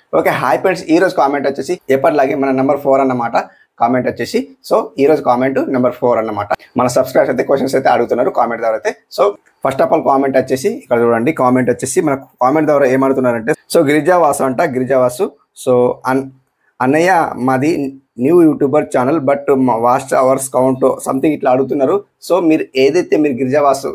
okay hi friends ఈ రోజు comment వచ్చేసి ఎప్పటిలాగే మన నెంబర్ ఫోర్ అన్నమాట కామెంట్ వచ్చేసి సో ఈ రోజు కామెంట్ నెంబర్ ఫోర్ అన్నమాట మన సబ్స్క్రైబర్స్ అయితే క్వశ్చన్స్ అయితే అడుగుతున్నారు కామెంట్ ద్వారా అయితే so first of all comment వచ్చేసి ఇక్కడ చూడండి కామెంట్ వచ్చేసి మన కామెంట్ ద్వారా ఏం అడుగుతున్నారంటే సో గిరిజావాసు అంట గిరిజావాసు సో అన్ అన్నయ్య మాది new YouTuber channel but watch hours count something ఇట్లా అడుగుతున్నారు సో మీరు ఏదైతే మీరు గిరిజావాసు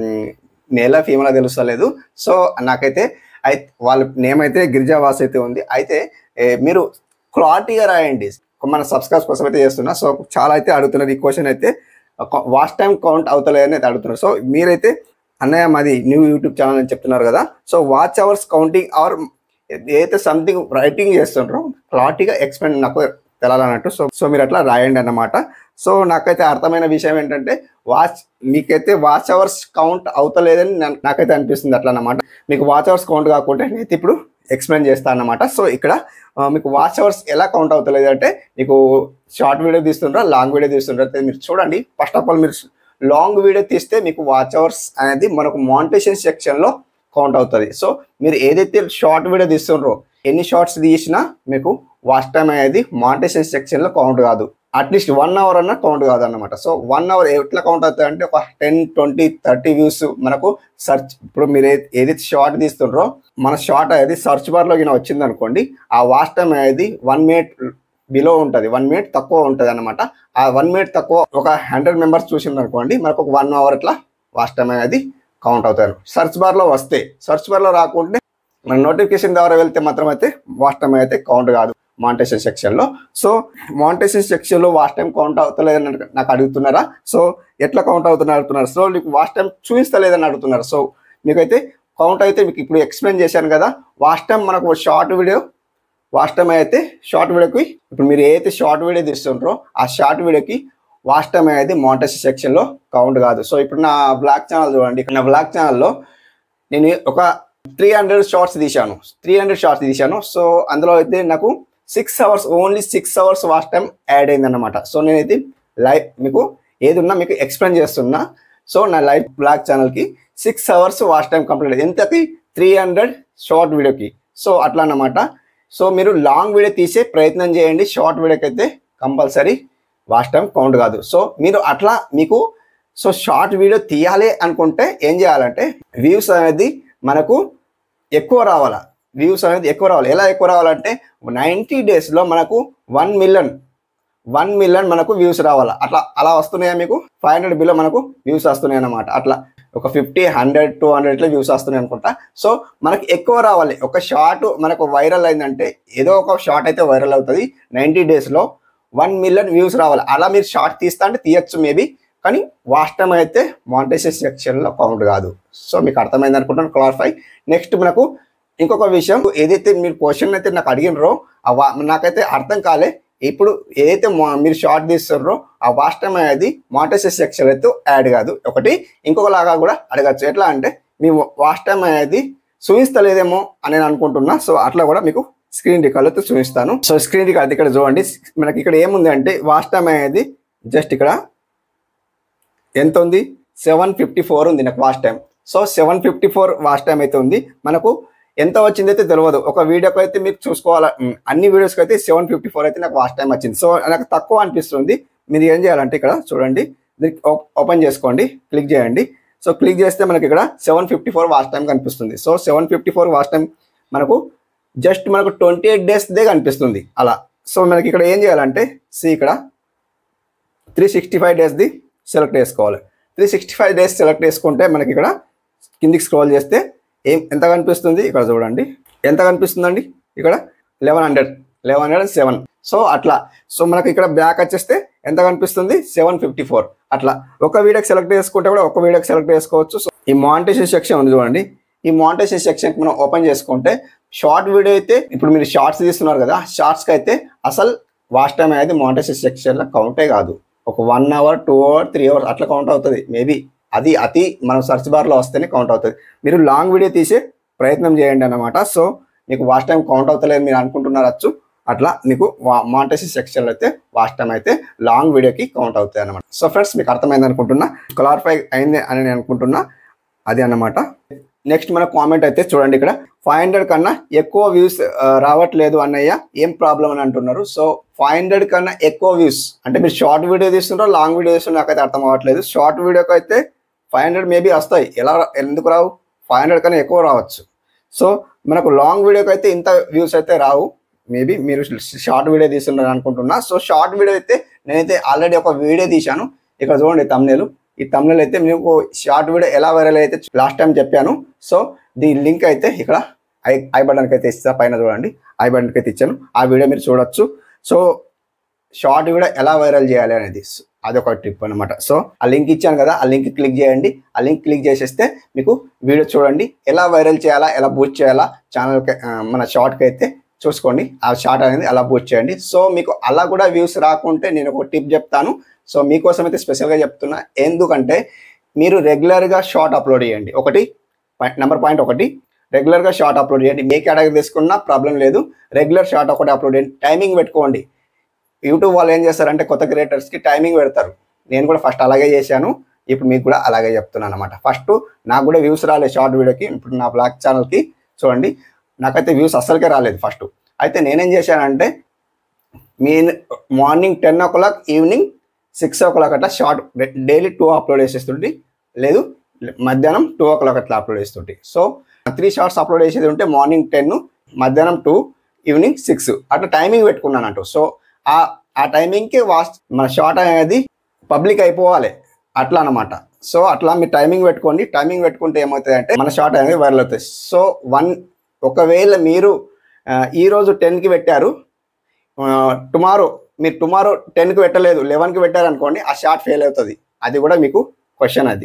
మేలా ఫీమేలా తెలుస్తలేదు సో నాకైతే అయితే వాళ్ళ నేమ్ అయితే గిరిజావాస్ అయితే ఉంది అయితే ఏ, మీరు క్లారిటీగా రాయండి మన సబ్స్క్రైబ్ కోసం అయితే చేస్తున్నా సో చాలా అయితే అడుగుతున్నారు ఈ క్వశ్చన్ అయితే వాచ్ టైం కౌంట్ అవుతలేదని అయితే అడుగుతున్నారు సో మీరైతే అన్నయ్య మాది న్యూ యూట్యూబ్ ఛానల్ అని చెప్తున్నారు కదా so watch hours counting hour ఏదైతే సంథింగ్ రైటింగ్ చేస్తుంటారో క్లారిటీగా ఎక్స్ప్లెయిన్ నాకు తెలాలన్నట్టు సో సో మీరు అట్లా రాయండి అన్నమాట సో నాకైతే అర్థమైన విషయం ఏంటంటే వాచ్ మీకైతే వాచ్ అవర్స్ కౌంట్ అవుతలేదని నా- నాకైతే అనిపిస్తుంది అట్లా అన్నమాట మీకు వాచ్ అవర్స్ కౌంట్ కాకుంటే నేనైతే ఇప్పుడు ఎక్స్ప్లెయిన్ చేస్తాను అన్నమాట సో ఇక్కడ ఆ, మీకు వాచ్ అవర్స్ ఎలా కౌంట్ అవుతలేదు అంటే మీకు షార్ట్ వీడియో తీస్తుండ్రా లాంగ్ వీడియో తీస్తుండ్రా అయితే మీరు చూడండి ఫస్ట్ ఆఫ్ ఆల్ మీరు లాంగ్ వీడియో తీస్తే మీకు వాచ్ అవర్స్ అనేది మనకు మానిటేషన్ సెక్షన్లో కౌంట్ అవుతుంది సో మీరు ఏదైతే షార్ట్ వీడియో తీస్తుండ్రో ఎన్ని షార్ట్స్ తీసినా మీకు వాచ్ టైం అనేది మానిటేషన్ సెక్షన్లో కౌంట్ కాదు అట్లీస్ట్ వన్ అవర్ అన్న కౌంట్ కాదు అన్నమాట సో వన్ అవర్ ఎట్లా కౌంట్ అవుతుంది అంటే ఒక టెన్ ట్వంటీ థర్టీ వ్యూస్ మనకు సర్చ్ ఇప్పుడు మీరు ఏ- ఏదైతే షార్ట్ తీస్తుండ్రో మన షార్ట్ అనేది సర్చ్ బార్లో గిన వచ్చింది అనుకోండి ఆ వాచ్ టైం అనేది వన్ మినిట్ బిలో ఉంటుంది వన్ మినిట్ తక్కువ ఉంటుంది అనమాట ఆ వన్ మినిట్ తక్కువ ఒక హండ్రెడ్ మెంబర్స్ చూసింది అనుకోండి మనకు ఒక వన్ అవర్ ఇట్లా వాచ్ టైం అనేది కౌంట్ అవుతారు సర్చ్ బార్లో వస్తే సర్చ్ బార్లో రాకుంటే మన నోటిఫికేషన్ ద్వారా వెళ్తే మాత్రం అయితే వాచ్ టైం అయితే కౌంట్ కాదు మానిటేషన్ సెక్షన్లో సో మానిటేషన్ సెక్షన్లో వాచ్ టైం కౌంట్ అవుతలేదని నాకు- నాకు అడుగుతున్నారా సో ఎట్లా కౌంట్ అవుతున్నారు అడుగుతున్నారు సో మీకు వాచ్ టైం చూపిస్తలేదని అడుగుతున్నారు సో మీకైతే కౌంట్ అయితే మీకు ఇప్పుడు ఎక్స్ప్లెయిన్ చేశాను కదా వాచ్ టైం మనకు షార్ట్ వీడియో వాచ్ టైం అయితే షార్ట్ వీడియోకి ఇప్పుడు మీరు ఏదైతే షార్ట్ వీడియో తీస్తుంటారో ఆ షార్ట్ వీడియోకి వాచ్ టైం అనేది మానిటేషన్ సెక్షన్లో కౌంట్ కాదు సో ఇప్పుడు నా బ్లాగ్ ఛానల్ చూడండి ఇక్కడ నా బ్లాగ్ ఛానల్లో నేను ఒక త్రీ హండ్రెడ్ షార్ట్స్ తీశాను త్రీ హండ్రెడ్ షార్ట్స్ తీశాను సో అందులో అయితే నాకు six hours only six hours watch time add అయిందన్నమాట సో నేనైతే లైవ్ మీకు ఏది ఉన్నా మీకు ఎక్స్ప్లెయిన్ చేస్తున్నా సో నా లైవ్ బ్లాగ్ ఛానల్కి six hours watch time complete అయింది ఎంతకి త్రీ హండ్రెడ్ షార్ట్ వీడియోకి సో అట్లా అన్నమాట సో మీరు లాంగ్ వీడియో తీసే ప్రయత్నం చేయండి షార్ట్ వీడియోకి అయితే కంపల్సరీ వాచ్ టైం కౌంట్ కాదు సో మీరు అట్లా మీకు సో షార్ట్ వీడియో తీయాలి అనుకుంటే ఏం చేయాలంటే వ్యూస్ అనేది మనకు ఎక్కువ రావాలా వ్యూస్ అనేది ఎక్కువ రావాలి ఎలా ఎక్కువ రావాలంటే నైంటీ డేస్లో మనకు వన్ మిలియన్ వన్ మిలియన్ మనకు వ్యూస్ రావాలా అట్లా అలా వస్తున్నాయా మీకు ఫైవ్ హండ్రెడ్ బిలో మనకు వ్యూస్ వస్తున్నాయి అన్నమాట అట్లా ఒక ఫిఫ్టీ హండ్రెడ్ టూ హండ్రెడ్ ఇట్లా వ్యూస్ వస్తున్నాయి అనుకుంటా సో మనకి ఎక్కువ రావాలి ఒక షార్ట్ మనకు వైరల్ అయిందంటే ఏదో ఒక షార్ట్ అయితే వైరల్ అవుతుంది నైంటీ డేస్లో వన్ మిలియన్ వ్యూస్ రావాలి అలా మీరు షార్ట్ తీస్తా అంటే తీయచ్చు మేబీ కానీ వాచ్ టైం అయితే మానిటైజేషన్ సెక్షన్లో కౌంట్ కాదు సో మీకు అర్థమైంది అనుకుంటాను క్లారిఫై నెక్స్ట్ మనకు ఇంకొక విషయం ఏదైతే మీరు క్వశ్చన్ అయితే నాకు అడిగినరో ఆ వా- నాకైతే అర్థం కాలే ఇప్పుడు ఏదైతే మా- మీరు షార్ట్ తీస్తున్నారో ఆ వాచ్ టైం అనేది మానిటైజేషన్ సెక్షన్ అయితే యాడ్ కాదు ఒకటి ఇంకొకలాగా కూడా అడగచ్చు ఎట్లా అంటే మీ వాచ్ టైం అనేది చూపిస్తలేదేమో అని నేను అనుకుంటున్నా సో అట్లా కూడా మీకు స్క్రీన్ రికార్డుతో చూపిస్తాను సో స్క్రీన్ రికార్డ్ ఇక్కడ చూడండి మనకి ఇక్కడ ఏముంది అంటే వాచ్ టైం అనేది జస్ట్ ఇక్కడ ఎంత ఉంది సెవెన్ ఫిఫ్టీ ఫోర్ ఉంది నాకు watch time so seven fifty four watch time అయితే ఉంది మనకు ఎంత వచ్చింది అయితే తెలియదు ఒక వీడియోకి అయితే మీరు చూసుకోవాలి ఉమ్, అన్ని వీడియోస్కి అయితే సెవెన్ ఫిఫ్టీ ఫోర్ అయితే నాకు వాచ్ టైం వచ్చింది సో నాకు తక్కువ అనిపిస్తుంది మీరు ఏం చేయాలంటే ఇక్కడ చూడండి దీనికి ఓ- ఓపెన్ చేసుకోండి క్లిక్ చేయండి సో క్లిక్ చేస్తే మనకి ఇక్కడ seven fifty four watch time కనిపిస్తుంది so seven fifty four watch time మనకు జస్ట్ మనకు ట్వంటీ ఎయిట్ డేస్దే కనిపిస్తుంది అలా సో మనకి ఇక్కడ ఏం చేయాలంటే సి ఇక్కడ త్రీ సిక్స్టీ ఫైవ్ డేస్ది సెలెక్ట్ చేసుకోవాలి three sixty five days select చేసుకుంటే మనకి ఇక్కడ కిందికి స్క్రోల్ చేస్తే ఏం ఎంత కనిపిస్తుంది ఇక్కడ చూడండి ఎంత కనిపిస్తుందండి ఇక్కడ eleven hundred eleven hundred seven so అట్లా సో మనకి ఇక్కడ బ్యాక్ వచ్చేస్తే ఎంత కనిపిస్తుంది సెవెన్ ఫిఫ్టీ ఫోర్ అట్లా ఒక వీడియోకి సెలెక్ట్ చేసుకుంటే కూడా ఒక వీడియోకి సెలెక్ట్ చేసుకోవచ్చు సో ఈ మానిటేషన్ సెక్షన్ ఉంది చూడండి ఈ మానిటేషన్ సెక్షన్ మనం ఓపెన్ చేసుకుంటే షార్ట్ వీడియో అయితే ఇప్పుడు మీరు షార్ట్స్ తీస్తున్నారు కదా షార్ట్స్కి అయితే అసలు వాచ్ టైం అనేది మానిటేషన్ సెక్షన్లో కౌంటే కాదు ఒక one hour two hour three hour అట్లా కౌంట్ అవుతుంది మేబీ అది అతి మనం సర్చ్ బార్లో వస్తేనే కౌంట్ అవుతుంది మీరు లాంగ్ వీడియో తీసే ప్రయత్నం చేయండి అన్నమాట సో మీకు వాచ్ టైం కౌంట్ అవుతలేదు మీరు అనుకుంటున్నారచ్చు అట్లా మీకు మానిటైజేషన్ సెక్షన్లో అయితే వాచ్ టైం అయితే లాంగ్ వీడియోకి కౌంట్ అవుతాయి అన్నమాట సో ఫ్రెండ్స్ మీకు అర్థమైంది అనుకుంటున్నా క్లారిఫై అయింది అని నేను అనుకుంటున్నా అది అన్నమాట నెక్స్ట్ మన కామెంట్ అయితే చూడండి ఇక్కడ ఫైవ్ హండ్రెడ్ కన్నా ఎక్కువ వ్యూస్ రావట్లేదు అన్నయ్య ఏం ప్రాబ్లం అని అంటున్నారు సో ఫైవ్ హండ్రెడ్ కన్నా ఎక్కువ వ్యూస్ అంటే మీరు షార్ట్ వీడియో తీస్తుంటారో లాంగ్ వీడియో తీస్తుంటారో నాకైతే అర్థం అవ్వట్లేదు షార్ట్ వీడియోకి అయితే ఫైవ్ హండ్రెడ్ మేబీ వస్తాయి ఎలా రా- ఎందుకు రావు ఫైవ్ హండ్రెడ్ కన్నా ఎక్కువ రావచ్చు సో మనకు లాంగ్ వీడియోకి అయితే ఇంత వ్యూస్ అయితే రావు మేబీ మీరు షార్ట్ వీడియో తీస్తున్నారు అనుకుంటున్నా సో షార్ట్ వీడియో అయితే నేనైతే ఆల్రెడీ ఒక వీడియో తీశాను ఇక్కడ చూడండి తమ్నేలు ఈ తమ్నేల్ అయితే మీకు షార్ట్ వీడియో ఎలా వైరల్ అయితే లాస్ట్ టైం చెప్పాను సో దీని లింక్ అయితే ఇక్కడ ఐ ఐ బటన్కి అయితే ఇస్తా పైన చూడండి ఐ బటన్కి అయితే ఇచ్చాను ఆ వీడియో మీరు చూడొచ్చు సో షార్ట్ వీడియో ఎలా వైరల్ చేయాలి అనేది అదొక ట్రిప్ అనమాట సో ఆ లింక్ ఇచ్చాను కదా ఆ లింక్ క్లిక్ చేయండి ఆ లింక్ క్లిక్ చేసేస్తే మీకు వీడియో చూడండి ఎలా వైరల్ చేయాలా ఎలా బూస్ట్ చేయాలా ఛానల్కి మన షార్ట్కి అయితే చూసుకోండి ఆ షార్ట్ అనేది అలా బూస్ట్ చేయండి సో మీకు అలా కూడా వ్యూస్ రాకుంటే నేను ఒక టిప్ చెప్తాను సో మీకోసం అయితే స్పెషల్గా చెప్తున్నా ఎందుకంటే మీరు రెగ్యులర్గా షార్ట్ అప్లోడ్ చేయండి ఒకటి నెంబర్ పాయింట్ ఒకటి రెగ్యులర్గా షార్ట్ అప్లోడ్ చేయండి ఏ కేటగిరీ తీసుకున్నా ప్రాబ్లం లేదు రెగ్యులర్ షార్ట్ ఒకటి అప్లోడ్ చేయండి టైమింగ్ పెట్టుకోండి యూట్యూబ్ వాళ్ళు ఏం చేస్తారంటే కొత్త క్రియేటర్స్కి టైమింగ్ పెడతారు నేను కూడా ఫస్ట్ అలాగే చేశాను ఇప్పుడు మీకు కూడా అలాగే చెప్తున్నాను అనమాట ఫస్ట్ నాకు కూడా వ్యూస్ రాలేదు షార్ట్ వీడియోకి ఇప్పుడు నా బ్లాగ్ ఛానల్కి చూడండి నాకైతే వ్యూస్ అస్సలకే రాలేదు ఫస్ట్ అయితే నేనేం చేశానంటే మీ morning ten o'clock evening six o'clock అట్లా షార్ట్ డైలీ టూ అప్లోడ్ చేసేస్తుంటే లేదు మధ్యాహ్నం టూ ఓ క్లాక్ అట్లా అప్లోడ్ చేస్తుంటే సో త్రీ షార్ట్స్ అప్లోడ్ చేసేది ఉంటే మార్నింగ్ టెన్ మధ్యాహ్నం టూ ఈవినింగ్ సిక్స్ అట్లా టైమింగ్ పెట్టుకున్నాను అంటూ సో ఆ ఆ టైమింగ్కి వాచ్ మన షార్ట్ అనేది పబ్లిక్ అయిపోవాలి అట్లా అనమాట సో అట్లా మీరు టైమింగ్ పెట్టుకోండి టైమింగ్ పెట్టుకుంటే ఏమవుతుంది అంటే మన షార్ట్ అనేది వైరల్ అవుతుంది సో వన్ ఒకవేళ మీరు ఆ, ఈ రోజు టెన్కి పెట్టారు టుమారో మీరు టుమారో టెన్కి పెట్టలేదు లెవెన్కి పెట్టారు అనుకోండి ఆ షార్ట్ ఫెయిల్ అవుతుంది అది కూడా మీకు క్వశ్చన్ అది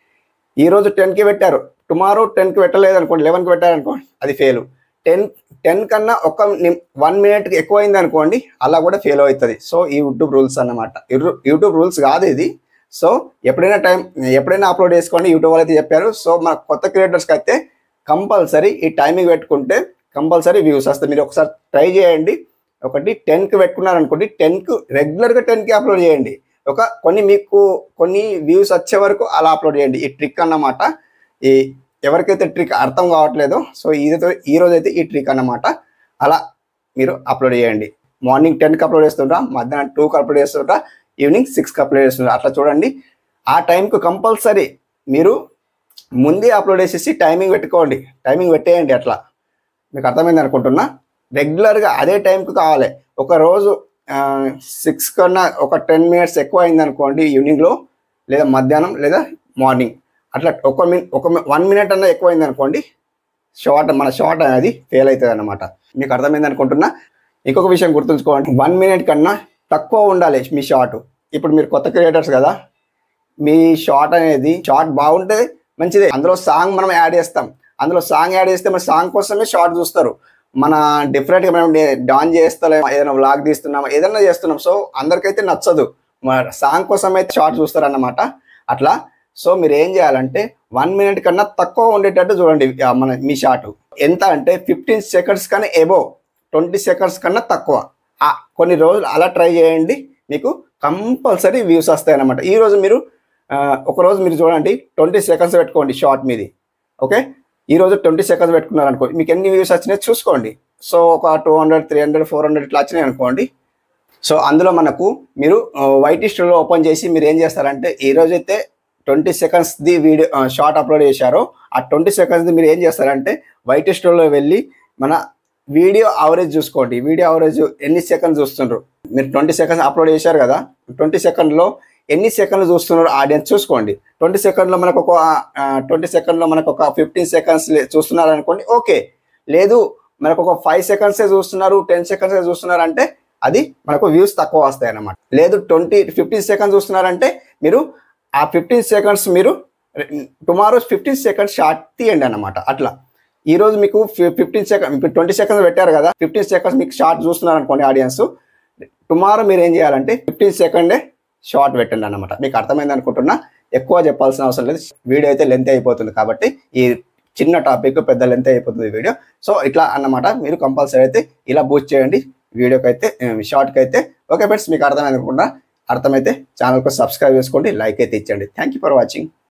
ఈ రోజు టెన్కి పెట్టారు టుమారో టెన్కి పెట్టలేదు అనుకోండి లెవెన్కి పెట్టారు అనుకోండి అది ఫెయిల్ టెన్ టెన్ కన్నా ఒక వన్ మినిట్కి ఎక్కువ అయింది అనుకోండి అలా కూడా ఫెయిల్ అవుతుంది సో ఈ యూట్యూబ్ రూల్స్ అన్నమాట యూట్యూబ్ యూట్యూబ్ రూల్స్ కాదు ఇది సో ఎప్పుడైనా టైం ఎప్పుడైనా అప్లోడ్ చేసుకోండి యూట్యూబ్ వాళ్ళు అయితే చెప్పారు సో మన కొత్త క్రియేటర్స్కి అయితే కంపల్సరీ ఈ టైమింగ్ పెట్టుకుంటే కంపల్సరీ వ్యూస్ వస్తాయి మీరు ఒకసారి ట్రై చేయండి ఒకటి టెన్కి పెట్టుకున్నారు అనుకోండి టెన్కి రెగ్యులర్గా టెన్కి అప్లోడ్ చేయండి ఒక కొన్ని మీకు కొన్ని వ్యూస్ వచ్చే వరకు అలా అప్లోడ్ చేయండి ఈ ట్రిక్ అన్నమాట ఈ ఎవరికైతే ట్రిక్ అర్థం కావట్లేదో సో ఇదితో ఈ రోజు అయితే ఈ ట్రిక్ అన్నమాట అలా మీరు అప్లోడ్ చేయండి మార్నింగ్ టెన్కి అప్లోడ్ చేస్తుంటా మధ్యాహ్నం టూకి అప్లోడ్ చేస్తుంటా ఈవినింగ్ సిక్స్కి అప్లోడ్ చేస్తుంటా అట్లా చూడండి ఆ టైంకు కంపల్సరీ మీరు ముందే అప్లోడ్ చేసేసి టైమింగ్ పెట్టుకోండి టైమింగ్ పెట్టేయండి అట్లా మీకు అర్థమైంది అనుకుంటున్నా రెగ్యులర్గా అదే టైంకి కావాలి ఒక రోజు సిక్స్ కన్నా ఒక టెన్ మినిట్స్ ఎక్కువ అయింది అనుకోండి ఈవినింగ్లో లేదా మధ్యాహ్నం లేదా మార్నింగ్ అట్లా ఒక మినిట్ ఒక వన్ మినిట్ అన్నా ఎక్కువ అయింది అనుకోండి షార్ట్ మన షార్ట్ అనేది ఫెయిల్ అవుతుంది అనమాట మీకు అర్థమైంది అనుకుంటున్నా ఇంకొక విషయం గుర్తుంచుకోండి వన్ మినిట్ కన్నా తక్కువ ఉండాలి మీ షార్ట్ ఇప్పుడు మీరు కొత్త క్రియేటర్స్ కదా మీ షార్ట్ అనేది షార్ట్ బాగుంటే మంచిదే అందులో సాంగ్ మనం యాడ్ చేస్తాం అందులో సాంగ్ యాడ్ చేస్తే మన సాంగ్ కోసమే షార్ట్ చూస్తారు మన డిఫరెంట్గా మనం డాన్ చేస్తలేం ఏదైనా వ్లాగ్ తీస్తున్నాం ఏదైనా చేస్తున్నాం సో అందరికైతే నచ్చదు మన సాంగ్ కోసం అయితే షార్ట్ చూస్తారు అన్నమాట అట్లా సో మీరు ఏం చేయాలంటే వన్ మినిట్ కన్నా తక్కువ ఉండేటట్టు చూడండి ఆ మన మీ షార్ట్ ఎంత అంటే ఫిఫ్టీన్ సెకండ్స్ కన్నా ఎబో ట్వంటీ సెకండ్స్ కన్నా తక్కువ ఆ కొన్ని రోజులు అలా ట్రై చేయండి మీకు కంపల్సరీ వ్యూస్ వస్తాయి అన్నమాట ఈ రోజు మీరు ఆ, ఒక రోజు మీరు చూడండి ట్వంటీ సెకండ్స్ పెట్టుకోండి షార్ట్ మీది ఓకే ఈ రోజు ట్వంటీ సెకండ్స్ పెట్టుకున్నారు అనుకో మీకు ఎన్ని వ్యూస్ వచ్చినాయి చూసుకోండి సో ఒక two hundred three hundred four hundred ఇట్లా వచ్చినాయి అనుకోండి సో అందులో మనకు మీరు వైట్ స్టూడియో ఓపెన్ చేసి మీరు ఏం చేస్తారంటే ఈ రోజైతే ట్వంటీ సెకండ్స్ది వీడియో షార్ట్ అప్లోడ్ చేశారో ఆ ట్వంటీ సెకండ్స్ది మీరు ఏం చేస్తారంటే వైట్ స్టూడియోలో వెళ్ళి మన వీడియో అవరేజ్ చూసుకోండి వీడియో అవరేజ్ ఎన్ని సెకండ్స్ చూస్తుండ్రు మీరు ట్వంటీ సెకండ్స్ అప్లోడ్ చేశారు కదా ట్వంటీ సెకండ్లో ఎన్ని సెకండ్లు చూస్తున్నారు ఆడియన్స్ చూసుకోండి ట్వంటీ సెకండ్లో మనకు ఒక ట్వంటీ సెకండ్లో మనకు ఒక ఫిఫ్టీన్ సెకండ్స్ చూస్తున్నారు అనుకోండి ఓకే లేదు మనకు ఒక ఫైవ్ సెకండ్సే చూస్తున్నారు టెన్ సెకండ్సే చూస్తున్నారు అంటే అది మనకు వ్యూస్ తక్కువ వస్తాయి అన్నమాట లేదు ట్వంటీ ఫిఫ్టీన్ సెకండ్స్ చూస్తున్నారంటే మీరు ఆ ఫిఫ్టీన్ సెకండ్స్ మీరు టుమారో ఫిఫ్టీన్ సెకండ్స్ షార్ట్ తీయండి అన్నమాట అట్లా ఈ రోజు మీకు ఫిఫ్టీన్ సెకండ్ ట్వంటీ సెకండ్స్ పెట్టారు కదా ఫిఫ్టీన్ సెకండ్స్ మీకు షార్ట్ చూస్తున్నారు అనుకోండి ఆడియన్స్ టుమారో మీరు ఏం చేయాలంటే ఫిఫ్టీన్ సెకండే షార్ట్ పెట్టండి అన్నమాట మీకు అర్థమైంది అనుకుంటున్నా ఎక్కువ చెప్పాల్సిన అవసరం లేదు వీడియో అయితే లెంత్ అయిపోతుంది కాబట్టి ఈ చిన్న టాపిక్ పెద్ద లెంత్ అయిపోతుంది వీడియో సో ఇట్లా అన్నమాట మీరు కంపల్సరీ అయితే ఇలా బూస్ట్ చేయండి వీడియోకి అయితే షార్ట్కి అయితే ఓకే ఫ్రెండ్స్ మీకు అర్థమైంది అనుకుంటా అర్థమైతే ఛానల్కు సబ్స్క్రైబ్ చేసుకోండి లైక్ అయితే ఇచ్చండి థ్యాంక్ యూ ఫర్ వాచింగ్